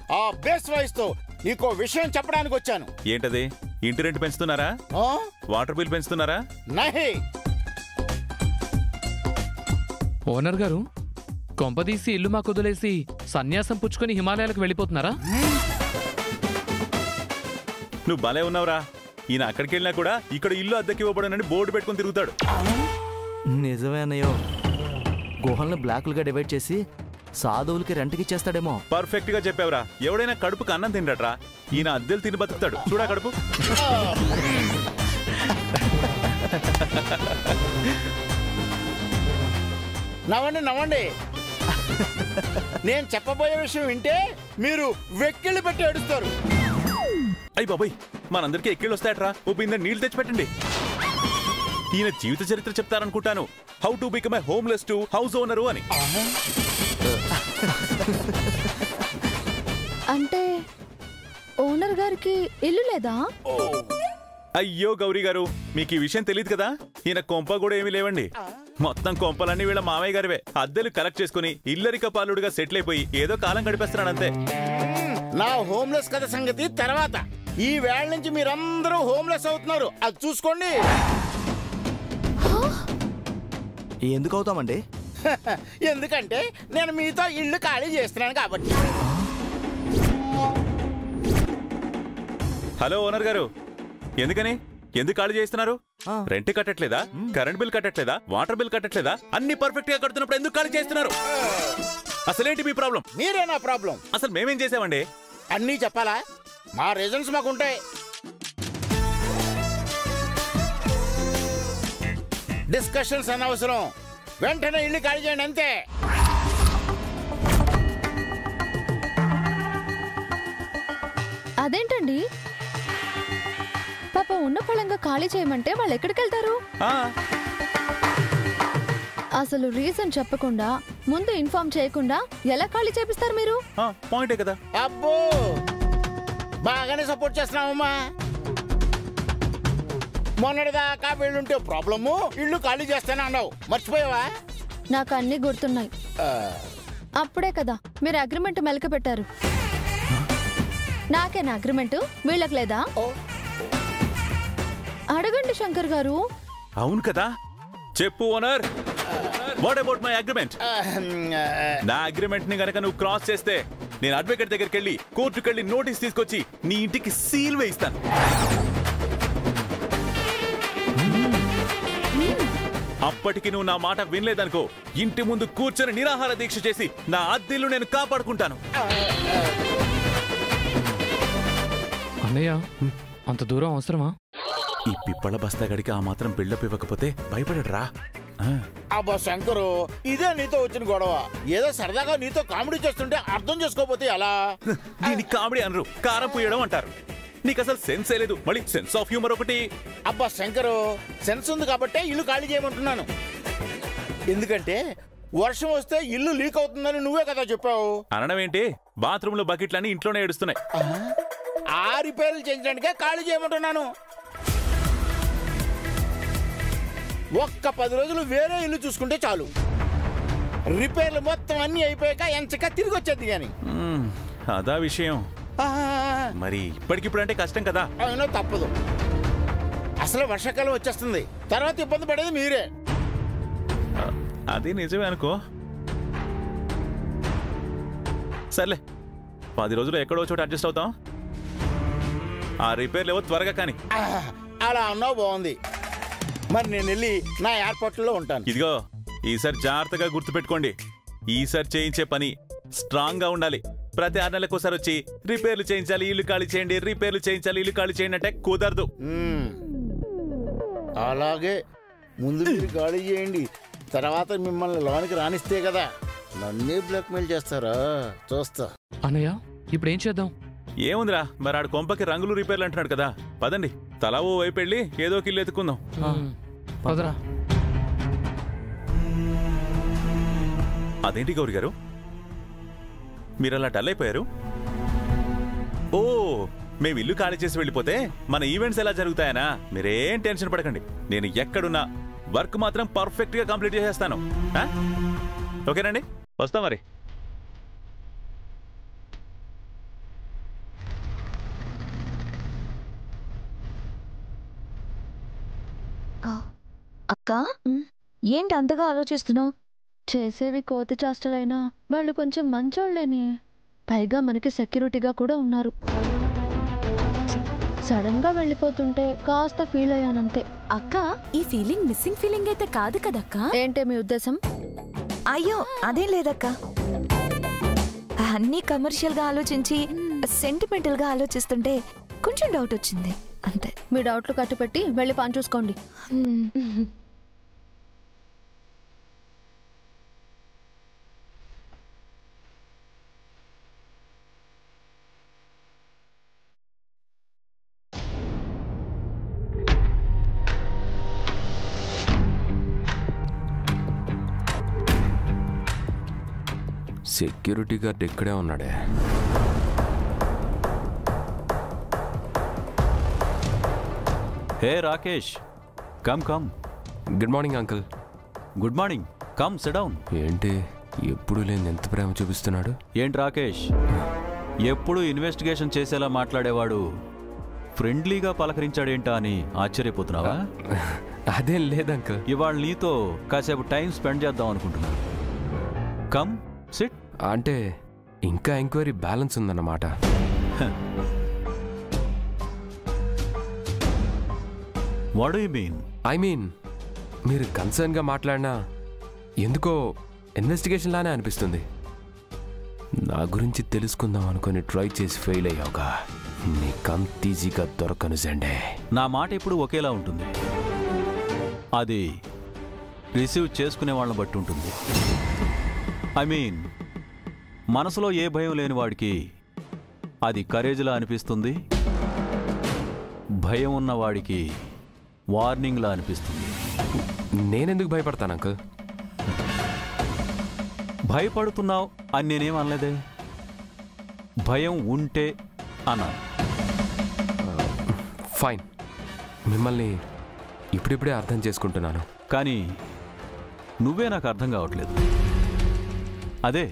ఆ base voice తో నీకో విషయం చెప్పడానికి వచ్చాను ఏంటది ఇంటి రెంట్ పెంచుతున్నారా ఆ? వాటర్ బిల్ పెంచుతున్నారా నహి ఓనర్ గారు కొంపదీసి ఇల్లు మాకు వదిలేసి సన్యాసం పుచ్చుకొని హిమాలయాలకు వెళ్ళిపోతున్నారా నువ్వు భలే ఉన్నావురా ఈయన అక్కడికి వెళ్ళినా కూడా ఇక్కడ ఇల్లు అద్దెకి ఇవ్వబడనని బోర్డు పెట్టుకుని తిరుగుతాడు నిజమే అన్నయ్యో గుహల్ని బ్లాకులుగా డివైడ్ చేసి సాధువులకి రెంట్కి ఇచ్చేస్తాడేమో పర్ఫెక్ట్ గా చెప్పావురా ఎవడైనా కడుపుకి అన్నం తినడట్రా ఈయన అద్దెలు తిని బతుకుతాడు చూడా కడుపు నవ్వండి నవ్వండి నేను చెప్పబోయే విషయం వింటే మీరు వెక్కిళ్ళు పెట్టి ఏడుస్తారు అయ్యి బాబాయ్ మనందరికీ ఎక్కిళ్ళు వస్తాయట్రా ఓ బిందె నీళ్లు తెచ్చిపెట్టండి ఈయన జీవిత చరిత్ర చెప్తారనుకుంటాను how to become a homeless to house owner అని అంటే ఓనర్ గారికి ఇల్లు లేదా అయ్యో గౌరీ గారు మీకు ఈ విషయం తెలియదు కదా ఈయన కొంప కూడా ఏమీ లేవండి మొత్తం కొంపలన్నీ వీళ్ళ మామయ్య గారివే అద్దెలు కలెక్ట్ చేసుకుని ఇల్లరిక పాలుడుగా సెటిల్ అయిపోయి ఏదో కాలం గడిపేస్తున్నాడు అంతే నా హోమ్లెస్ కథ సంగతి తర్వాత ఈ వేళ నుంచి మీరందరూ హోమ్లెస్ అవుతున్నారు అది చూసుకోండి ఎందుకు అవుతామండి ఎందుకంటే నేను మీతో ఇల్లు ఖాళీ చేస్తున్నాను కాబట్టి హలో ఓనర్ గారు ఎందుకని ఎందుకు ఖాళీ చేస్తున్నారు ఆ. రెంట్ కట్టట్లేదా కరెంట్ బిల్ కట్టట్లేదా వాటర్ బిల్ కట్టట్లేదా అన్ని పర్ఫెక్ట్ గా కడుతున్నప్పుడు ఎందుకు ఖాళీ చేస్తున్నారు అసలేంటి మీ ప్రాబ్లం మీరే నా ప్రాబ్లం అసలు మేమేం చేసామండి అన్నీ చెప్పాలా మా రీజన్స్ మాకుంటాయి డిస్కషన్స్ అనవసరం వెంటనే ఇల్లు ఖాళీ చేయండి అంతే అదేంటండి పాప ఉన్న పొలంగా ఖాళీ చేయమంటే వాళ్ళు ఎక్కడికి వెళ్తారు ఆ, అసలు రీజన్ చెప్పకుండా ముందు ఇన్ఫార్మ్ చేయకుండా ఎలా ఖాళీ చేపిస్తారు మీరు ఆ, పాయింటే కదా అబ్బో బాగానే సపోర్ట్ చేస్తున్నావమ్మా మొన్నటిదాకా వీళ్ళుంటే ప్రాబ్లము ఇల్లు ఖాళీ చేస్తానే అన్నావు మర్చిపోయావా నాకు అన్ని గుర్తున్నాయి అప్పుడే కదా మీరు అగ్రిమెంట్ మెలక పెట్టారు నాకేనా అగ్రిమెంట్ వీళ్ళకి లేదా ఓ. అడగండి శంకర్ గారు అవును కదా చెప్పు owner what about my agreement నా అగ్రిమెంట్ ని గనక నువ్వు క్రాస్ చేస్తే నేను అడ్వకేట్ దగ్గరికి వెళ్ళి కోర్టుకి వెళ్ళి నోటీస్ తీసుకొచ్చి నీ ఇంటికి సీల్ వేయిస్తాను అప్పటికి నువ్వు నా మాట వినలేదనుకో ఇంటి ముందు కూర్చొని నిరాహార దీక్ష చేసి నా అద్దెలు నేను కాపాడుకుంటాను అన్నయ్య అంత దూరం అవసరమా ఈ పిప్పళ్ళ బస్తాగడికి ఆ మాత్రం బిల్డప్ ఇవ్వకపోతే భయపడరా అబ్బా శంకరు ఇదే నీతో వచ్చిన గొడవ ఏదో సరదాగా నీతో కామెడీ చేస్తుంటే అర్థం చేసుకోపోతే ఎలా దీన్ని కామెడీ అనరు కారం పూయడం అంటారు నీకు అసలు సెన్స్ లేదు మళ్ళీ సెన్స్ ఆఫ్ హ్యూమర్ ఒకటి అబ్బా శంకరు సెన్స్ ఉంది కాబట్టే ఇల్లు ఖాళీ చేయమంటున్నాను ఎందుకంటే వర్షం వస్తే ఇల్లు లీక్ అవుతుందని నువ్వే కదా చెప్పావు అనడం ఏంటి బాత్రూమ్ లో బకెట్లన్నీ ఇంట్లోనే ఏడుస్తున్నాయి ఆ రిపేర్లు చేయించడానికే ఖాళీ చేయమంటున్నాను ఒక్క పది రోజులు వేరే ఇల్లు చూసుకుంటే చాలు రిపేర్లు మొత్తం అన్ని అయిపోయాక ఎంచక తిరిగి వచ్చేది కానీ మ్మ్, అదా విషయం మరి ఇప్పటికిప్పుడు అంటే కష్టం కదా అయినా తప్పదు అసలు వర్షాకాలం వచ్చేస్తుంది తర్వాత ఇబ్బంది పడేది మీరే అది నిజమే అనుకో సర్లే పది రోజులు ఎక్కడో చోట అడ్జస్ట్ అవుతాం ఆ రిపేర్లు ఏవో త్వరగా కానీ ఆ, అలా అన్నావు బాగుంది మరి నేను వెళ్ళి నా ఎయిర్పోర్ట్లో ఉంటాను ఇదిగో ఈసారి జాగ్రత్తగా గుర్తుపెట్టుకోండి ఈసారి చేయించే పని స్ట్రాంగ్ గా ఉండాలి ప్రతి ఆరు నెలలకు ఒకసారి వచ్చి రిపేర్లు చేయించాలి ఇల్లు ఖాళీ చేయండి రిపేర్లు చేయించాలి ఇల్లు ఖాళీ చేయండి అంటే కుదరదు మ్మ్. అలాగే ముందు మీరు ఖాళీ చేయండి తర్వాత మిమ్మల్ని లోనికి రానిస్తే కదా నన్నే బ్లాక్మెయిల్ చేస్తారా చూస్తా అన్నయ్య ఇప్పుడు ఏం చేద్దాం ఏముందిరా మరి ఆడు కొంపకి రంగులు రిపేర్లు అంటున్నాడు కదా పదండి తలా ఓ వైపు వెళ్ళి ఏదో ఒక ఇల్లు ఎత్తుకుందాం పదరా అదేంటి గౌరి గారు మీరు అలా డల్ అయిపోయారు ఓ మేము ఇల్లు ఖాళీ చేసి వెళ్ళిపోతే మన ఈవెంట్స్ ఎలా జరుగుతాయనా మీరేం టెన్షన్ పడకండి నేను ఎక్కడున్నా వర్క్ మాత్రం పర్ఫెక్ట్ గా కంప్లీట్ చేసేస్తాను ఆ? ఓకేనండి వస్తాం మరి అక్క ఏంటి అంతగా ఆలోచిస్తున్నావు చేసేవి కోతి చేష్టలైనా వాళ్ళు కొంచెం మంచోళ్ళేని పైగా మనకి సెక్యూరిటీగా కూడా ఉన్నారు సడన్ గా వెళ్ళిపోతుంటే కాస్త ఫీల్ అయ్యానంతే అక్క ఈ ఫీలింగ్ మిస్సింగ్ ఫీలింగ్ అయితే కాదు కదక్క ఏంటే మీ ఉద్దేశం అయ్యో అదేం లేదక్క అన్నీ కమర్షియల్ గా ఆలోచించి సెంటిమెంటల్ గా ఆలోచిస్తుంటే కొంచెం డౌట్ వచ్చింది అంతే మీ డౌట్లు కట్టుపెట్టి వెళ్ళి పని చూసుకోండి సెక్యూరిటీ గార్డ్ ఇక్కడే ఉన్నాడే hey Rakesh come come good morning uncle good morning come down ఏంటి ఎప్పుడు లేని ఎంత ప్రేమ చూపిస్తున్నాడు ఏంటి రాకేష్ ఎప్పుడు ఇన్వెస్టిగేషన్ చేసేలా మాట్లాడేవాడు ఫ్రెండ్లీగా పలకరించాడేంటా అని ఆశ్చర్యపోతున్నావా అదేం లేదు అంకుల్ ఇవాళ నీతో కాసేపు టైం స్పెండ్ చేద్దాం అనుకుంటున్నాను కమ్ సిట్ అంటే ఇంకా ఎంక్వైరీ బ్యాలెన్స్ ఉందన్నమాట what you mean I mean మీరు కన్సర్న్గా మాట్లాడినా ఎందుకో ఇన్వెస్టిగేషన్ లానే అనిపిస్తుంది నా గురించి తెలుసుకుందాం అనుకుని ట్రై చేసి ఫెయిల్ అయ్యావుగా నీకంత ఈజీగా దొరకను జెండే నా మాట ఎప్పుడు ఒకేలా ఉంటుంది అది రిసీవ్ చేసుకునే వాళ్ళని బట్టి ఉంటుంది ఐ మీన్ మనసులో ఏ భయం లేని వాడికి అది కరేజ్లా అనిపిస్తుంది భయం ఉన్న వాడికి వార్నింగ్లా అనిపిస్తుంది నేనెందుకు భయపడతాను అంకుల్ భయపడుతున్నావు అని నేనేం అనలేదే భయం ఉంటే అన్నాను ఫైన్ మిమ్మల్ని ఇప్పుడిప్పుడే అర్థం చేసుకుంటున్నాను కానీ నువ్వే నాకు అర్థం కావట్లేదు అదే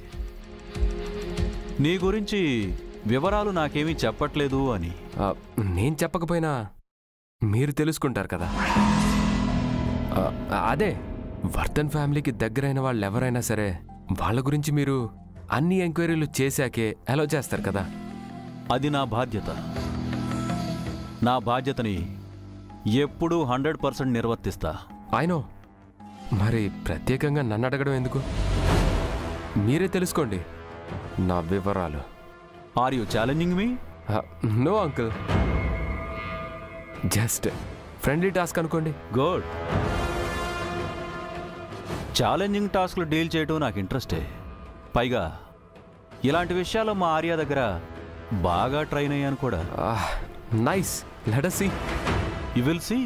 నీ గురించి వివరాలు నాకేమీ చెప్పట్లేదు అని ఆ, నేను చెప్పకపోయినా మీరు తెలుసుకుంటారు కదా ఆ, అదే వర్ధన్ ఫ్యామిలీకి దగ్గరైన వాళ్ళు ఎవరైనా సరే వాళ్ళ గురించి మీరు అన్ని ఎంక్వైరీలు చేశాకే అలో చేస్తారు కదా అది నా బాధ్యత నా బాధ్యతని ఎప్పుడూ హండ్రెడ్ పర్సెంట్ నిర్వర్తిస్తా అయినో మరి ప్రత్యేకంగా నన్ను అడగడం ఎందుకు మీరే తెలుసుకోండి నా వివరాలు are you challenging me no uncle just friendly task అనుకోండి గుడ్ ఛాలెంజింగ్ టాస్క్లు డీల్ చేయడం నాకు ఇంట్రెస్టే పైగా ఇలాంటి విషయాల్లో మా ఆర్య దగ్గర బాగా ట్రైన్ అయ్యాను కూడా nice let us you will see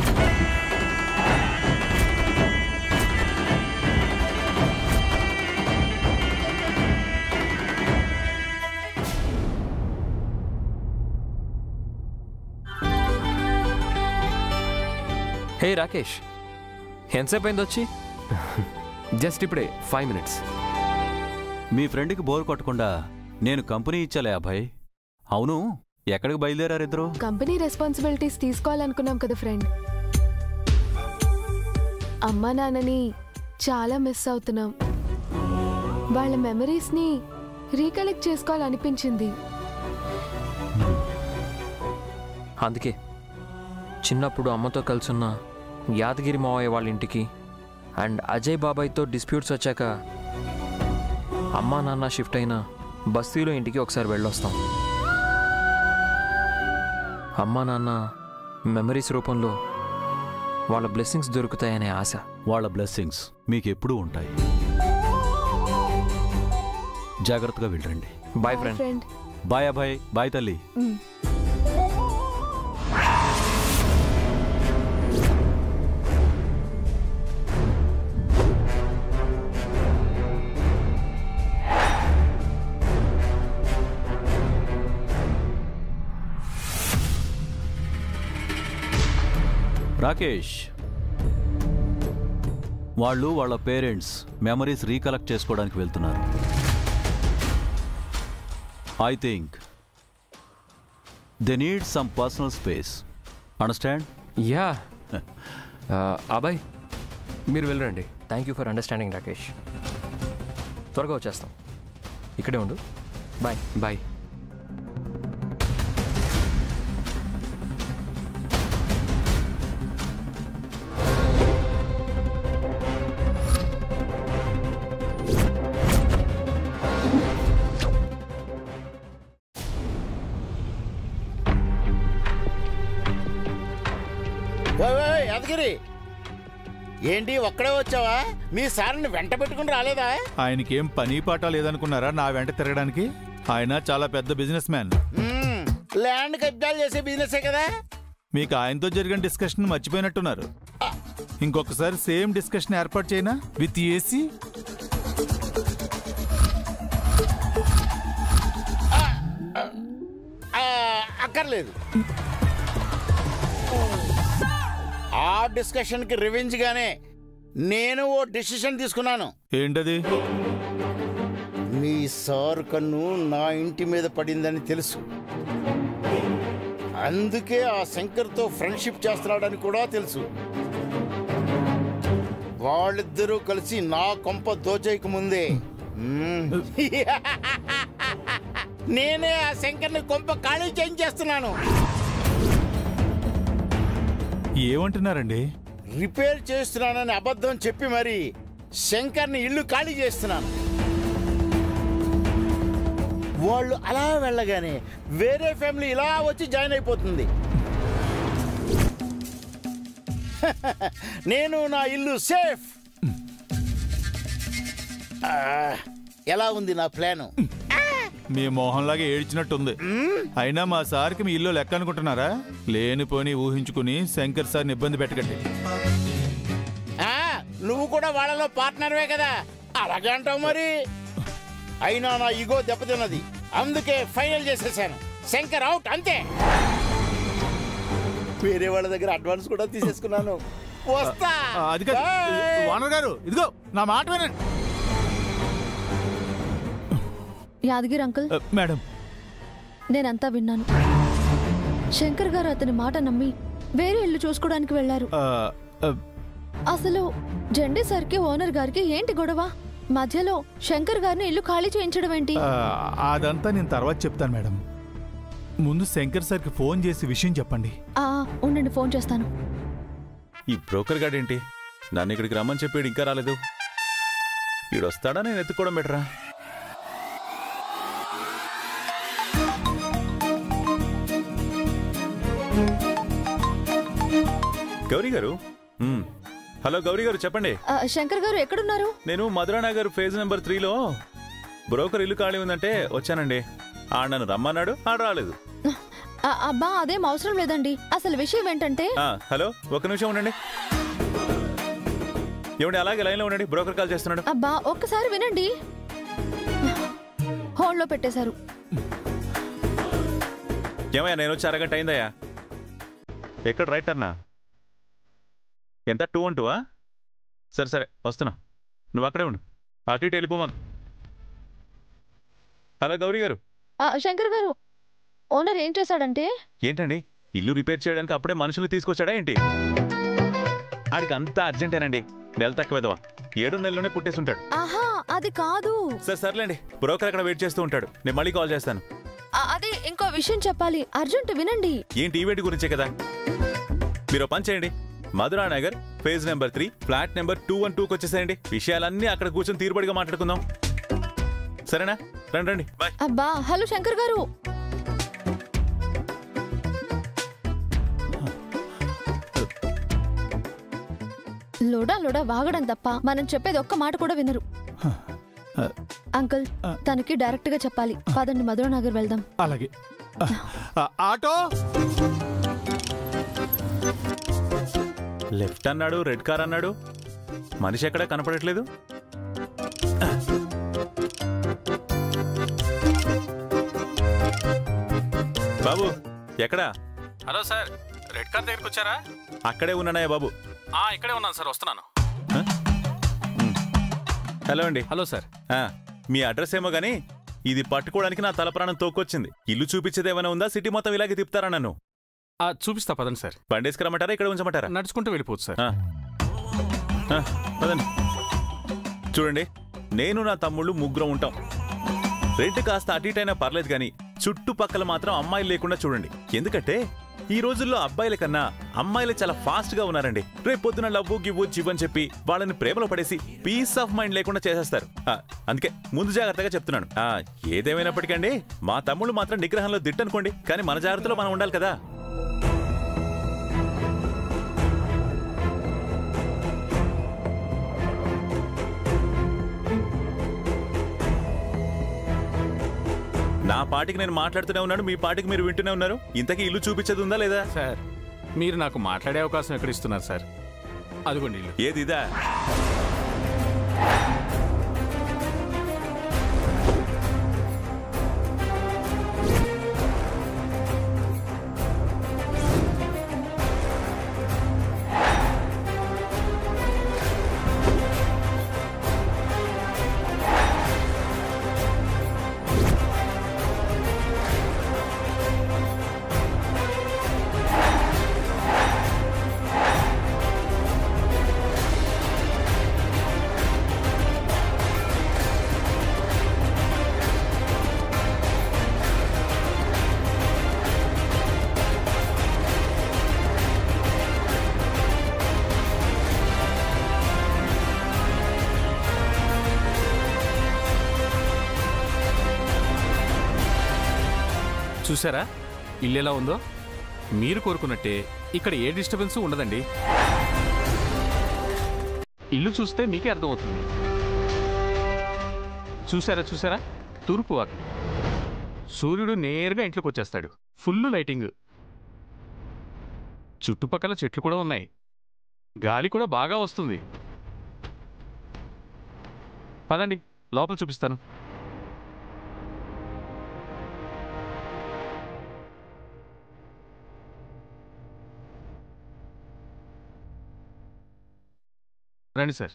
hey Rakesh ఎంతసేపు అయింది వచ్చి జస్ట్ ఇప్పుడే ఫైవ్ మినిట్స్ మీ ఫ్రెండ్కి బోర్ కొట్టకుండా నేను కంపెనీ ఇచ్చాలే అభయ్ అవును ఎక్కడికి బయలుదేరారు ఇద్దరు కంపెనీ రెస్పాన్సిబిలిటీస్ తీసుకోవాలనుకున్నాం కదా ఫ్రెండ్ అమ్మా నాన్నని చాలా మిస్ అవుతున్నాం వాళ్ళ మెమరీస్ని రీకలెక్ట్ చేసుకోవాలనిపించింది అందుకే చిన్నప్పుడు అమ్మతో కలిసున్న యాదగిరి మావయ్య వాళ్ళ ఇంటికి అండ్ అజయ్ బాబాయ్తో డిస్ప్యూట్స్ వచ్చాక అమ్మా నాన్న షిఫ్ట్ అయిన బస్తీలో ఇంటికి ఒకసారి వెళ్ళొస్తాం అమ్మా నాన్న మెమరీస్ రూపంలో వాళ్ళ బ్లెస్సింగ్స్ దొరుకుతాయనే ఆశ వాళ్ళ బ్లెస్సింగ్స్ మీకు ఎప్పుడూ ఉంటాయి జాగ్రత్తగా వెళ్ళండి bye friend friend bye Abhay bye తల్లి రాకేష్ వాళ్ళు వాళ్ళ పేరెంట్స్ మెమరీస్ రీకలెక్ట్ చేసుకోవడానికి వెళ్తున్నారు I think they need some personal space understand yeah ఆ, అబ్బాయ్ మీరు వెళ్ళరండి thank you for understanding Rakesh త్వరగా వచ్చేస్తాం ఇక్కడే ఉండు బాయ్ బాయ్ ఓయ్ ఓయ్, యాదగిరి ఏంటి ఒక్కడే వచ్చావా మీ సార్ని వెంట పెట్టుకుని రాలేదా ఆయనకేం పని పాట లేదనుకున్నారా నా వెంట తిరగడానికి ఆయన చాలా పెద్ద బిజినెస్ మ్యాన్ మ్మ్, ల్యాండ్ కబ్జాలు చేసే బిజినెసే కదా మీకు ఆయనతో జరిగిన డిస్కషన్ మర్చిపోయినట్టున్నారు ఇంకొకసారి సేమ్ డిస్కషన్ ఏర్పాటు చేయనా విత్ ఏసీ ఆ, అక్కర్లేదు ఆ డిస్కషన్కి రివెంజ్ గానే నేను ఓ డిసిషన్ తీసుకున్నాను ఏంటది మీ సార్ కన్ను నా ఇంటి మీద పడిందని తెలుసు అందుకే ఆ శంకర్తో ఫ్రెండ్షిప్ చేస్తున్నాడని కూడా తెలుసు వాళ్ళిద్దరూ కలిసి నా కొంప దోచేయక ముందే మ్మ్. నేనే ఆ శంకర్ని కొంప ఖాళీ చేయించేస్తున్నాను ఏమంటున్నారండి రిపేర్ చేస్తున్నానని అబద్ధం చెప్పి మరి శంకర్ని ఇల్లు ఖాళీ చేస్తున్నాను వాళ్ళు అలా వెళ్ళగానే వేరే ఫ్యామిలీ ఇలా వచ్చి జాయిన్ అయిపోతుంది నేను నా ఇల్లు సేఫ్ ఆ, ఎలా ఉంది నా ప్లాను మీ మొహంలాగా ఏడ్చినట్టుంది అయినా మా సార్కి మీ ఇల్లు లెక్క అనుకుంటున్నారా లేనిపోని ఊహించుకుని శంకర్ సార్ని ఇబ్బంది పెట్టకండి ఆ, నువ్వు కూడా వాళ్ళలో పార్ట్నర్వే కదా అలాగే అంటావు మరి అయినా నా ఇగో దెబ్బతిన్నది అందుకే ఫైనల్ చేసేసాను శంకర్ అవుట్ అంతే వేరే వాళ్ళ దగ్గర అడ్వాన్స్ కూడా తీసేసుకున్నాను వస్తా ఆ, అది కాదు Bye. వానర్ గారు ఇదిగో నా మాట వినండి యాదగిరి అంకుల్ ఆ, మేడం నేనంతా విన్నాను శంకర్ గారు అతని మాట నమ్మి వేరే ఇల్లు చూసుకోవడానికి వెళ్లారు ఆ, ఆ, అసలు జెండే సార్కి ఓనర్ గారికి ఏంటి గొడవ మధ్యలో శంకర్ గారిని ఇల్లు ఖాళీ చేయించడం ఏంటి ఆ, అదంతా నేను తర్వాత చెప్తాను మేడం ముందు శంకర్ సార్కి ఫోన్ చేసి విషయం చెప్పండి ఆ, ఉండండి ఫోన్ చేస్తాను ఈ బ్రోకర్ గాడేంటి నన్ను ఇక్కడికి రమ్మని చెప్పాడు ఇంకా రాలేదు వీడొస్తాడా నేను ఎత్తుకోవడం బెటరా గౌరీ గారు మ్మ్. హలో గౌరీ గారు చెప్పండి ఆ, శంకర్ గారు ఎక్కడున్నారు నేను మధురానగర్ ఫేజ్ నెంబర్ త్రీలో బ్రోకర్ ఇల్లు ఖాళీ ఉందంటే వచ్చానండి ఆ నన్ను రమ్మన్నాడు ఆడ రాలేదు ఆ, అబ్బా అదేం అవసరం లేదండి అసలు విషయం ఏంటంటే ఆ, హలో ఒక నిమిషం ఉండండి ఏమండి అలాగే లైన్లో ఉండండి బ్రోకర్ కాల్ చేస్తున్నాడు అబ్బా ఒక్కసారి వినండి హోల్డ్లో పెట్టేశారు ఏమయ్యా నేను వచ్చి అరగంట అయిందయ్యా ఎక్కడ రైట్ అన్నా ఎంత టూ వన్ టూవా సరే సరే వస్తున్నా నువ్వు అక్కడే ఉండు అటు ఇటు వెళ్ళిపోమను హలో గౌరీ గారు ఆ, శంకర్ గారు ఓనర్ ఏం చేశాడంటే ఏంటండి ఇల్లు రిపేర్ చేయడానికి అప్పుడే మనుషులు తీసుకొచ్చాడా ఏంటి ఆడికి అంతా అర్జెంటేనండి నెల తక్కువేదవా ఏడు నెలలోనే పుట్టేస్తుంటాడు ఆహా అది కాదు సరే సర్లేండి బ్రోకర్ అక్కడ వెయిట్ చేస్తూ ఉంటాడు నేను మళ్ళీ కాల్ చేస్తాను ఆ, అది ఇంకో విషయం చెప్పాలి అర్జెంట్ వినండి ఏంటి ఈవెంట్ గురించే కదా మీరు ఓ పని చేయండి Madhura Nagar phase number three flat number two one టూకి వచ్చేసేయండి విషయాలన్నీ అక్కడ కూర్చొని తీరుబడిగా మాట్లాడుకుందాం సరేనా రండి రండి బాయ్ అబ్బా హలో శంకర్ గారు లోడా లోడా వాగడం తప్ప మనం చెప్పేది ఒక్క మాట కూడా వినరు ఆ, అంకుల్ ఆ. తనకి డైరెక్ట్ గా చెప్పాలి పదండి మధురనగర్ వెళ్దాం అలాగే ఆ, ఆ, ఆటో లెఫ్ట్ అన్నాడు రెడ్ కార్ అన్నాడు మనిషి ఎక్కడా కనపడట్లేదు బాబు ఎక్కడా హలో సార్ రెడ్ కార్ దగ్గరికి వచ్చారా అక్కడే ఉన్నానయ్య బాబు ఆ ఇక్కడే ఉన్నాను సార్ వస్తున్నాను హలో అండి హలో సార్ ఆ, మీ అడ్రస్ ఏమో గానీ ఇది పట్టుకోవడానికి నా తల ప్రాణం తోకొచ్చింది ఇల్లు చూపించేది ఏమైనా ఉందా సిటీ మొత్తం ఇలాగే తిప్పుతారా నన్ను ఆ, చూపిస్తా పదండి సార్ బండేసుకురమ్మంటారా ఇక్కడ ఉంచమంటారా నడుచుకుంటూ వెళ్ళిపోవచ్చు సార్ ఆ. ఆ, పదండి చూడండి నేను నా తమ్ముళ్ళు ముగ్గురం ఉంటాం రెంట్ కాస్త అటు ఇటు అయినా పర్లేదు కానీ చుట్టుపక్కల మాత్రం అమ్మాయిలు లేకుండా చూడండి ఎందుకంటే ఈ రోజుల్లో అబ్బాయిల కన్నా అమ్మాయిలు చాలా ఫాస్ట్ గా ఉన్నారండి రేపు పొద్దున లవ్వు గివ్వు జివ్ చెప్పి వాళ్ళని ప్రేమలో పడేసి పీస్ ఆఫ్ మైండ్ లేకుండా చేసేస్తారు ఆ, అందుకే ముందు జాగ్రత్తగా చెప్తున్నాను ఆ, ఏదేమైనప్పటికండి మా తమ్ముళ్ళు మాత్రం నిగ్రహంలో దిట్టనుకోండి కానీ మన జాగ్రత్తలో మనం ఉండాలి కదా నా పాటికి నేను మాట్లాడుతూనే ఉన్నాను మీ పాటికి మీరు వింటూనే ఉన్నారు ఇంతకీ ఇల్లు చూపించేది ఉందా లేదా సార్ మీరు నాకు మాట్లాడే అవకాశం ఎక్కడ ఇస్తున్నారు సార్ అదిగోండి ఇల్లు ఏది ఇదా చూసారా ఇల్లు ఎలా ఉందో మీరు కోరుకున్నట్టే ఇక్కడ ఏ డిస్టర్బెన్స్ ఉండదండి ఇల్లు చూస్తే మీకే అర్థమవుతుంది చూసారా చూసారా తూర్పు వాక్ సూర్యుడు నేరుగా ఇంట్లోకి వచ్చేస్తాడు ఫుల్ లైటింగ్ చుట్టుపక్కల చెట్లు కూడా ఉన్నాయి గాలి కూడా బాగా వస్తుంది పదండి లోపల చూపిస్తాను రండి సార్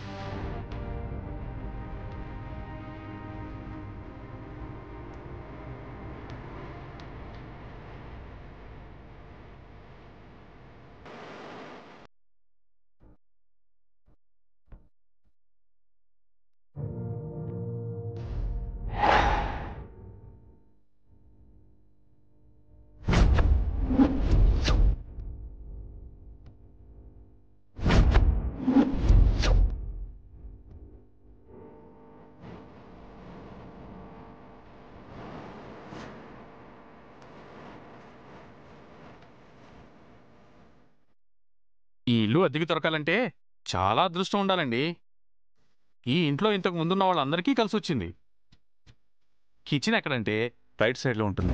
ఈ ఇల్లు అద్దెకి దొరకాలంటే చాలా అదృష్టం ఉండాలండి ఈ ఇంట్లో ఇంతకు ముందున్న వాళ్ళందరికీ కలిసి వచ్చింది కిచెన్ ఎక్కడంటే రైట్ సైడ్ లో ఉంటుంది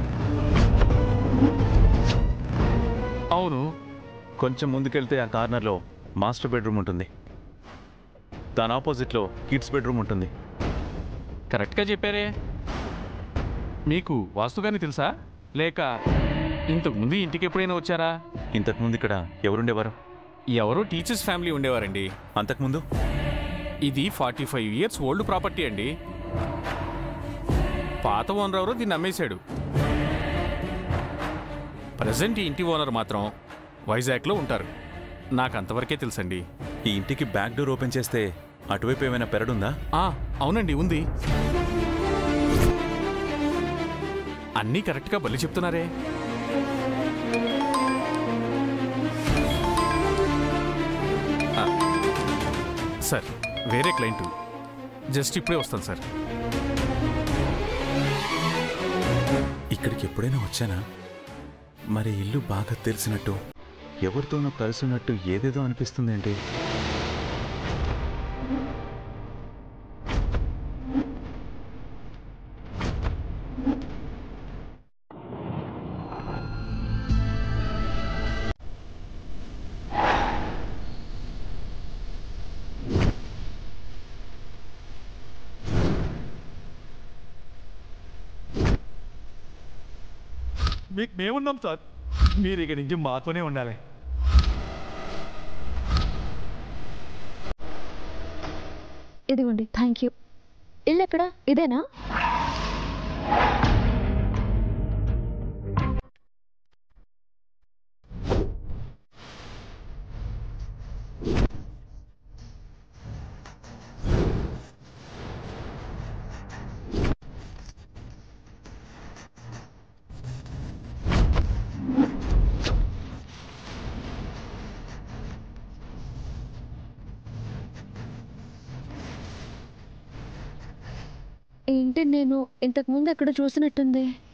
అవును కొంచెం ముందుకెళ్తే ఆ కార్నర్ లో మాస్టర్ బెడ్రూమ్ ఉంటుంది దాని ఆపోజిట్ లో కిడ్స్ బెడ్రూమ్ ఉంటుంది కరెక్ట్గా చెప్పారే మీకు వాస్తుగాని తెలుసా లేక ఇంతకు ముందు ఇంటికి ఎప్పుడైనా వచ్చారా ఇంతకు ముందు ఇక్కడ ఎవరుండేవారు ఎవరో టీచర్స్ ఫ్యామిలీ ఉండేవారండి అంతకుముందు ఇది forty five years old property అండి పాత ఓనర్ ఎవరో దీన్ని అమ్మేశాడు ప్రజెంట్ ఈ ఇంటి ఓనర్ మాత్రం వైజాగ్లో ఉంటారు నాకు అంతవరకే తెలుసండి ఈ ఇంటికి బ్యాక్ డోర్ ఓపెన్ చేస్తే అటువైపు ఏమైనా పెరడుందా ఆ, అవునండి ఉంది అన్నీ కరెక్ట్గా బలి చెప్తున్నారే ఆ, సార్ వేరే క్లయింట్ జస్ట్ ఇప్పుడే వస్తాను సార్ ఇక్కడికి ఎప్పుడైనా వచ్చానా మరి ఇల్లు బాగా తెలిసినట్టు ఎవరితోనో కలిసి ఉన్నట్టు ఏదేదో అనిపిస్తుంది ఏంటి మీకు మేమున్నాం సార్ మీరు ఇక నుంచి మాతోనే ఉండాలి ఇదిగోండి థ్యాంక్ యూ ఇల్లు ఎక్కడ ఇదేనా ఇంటిని నేను ఇంతకు ముందు ఎక్కడ చూసినట్టుంది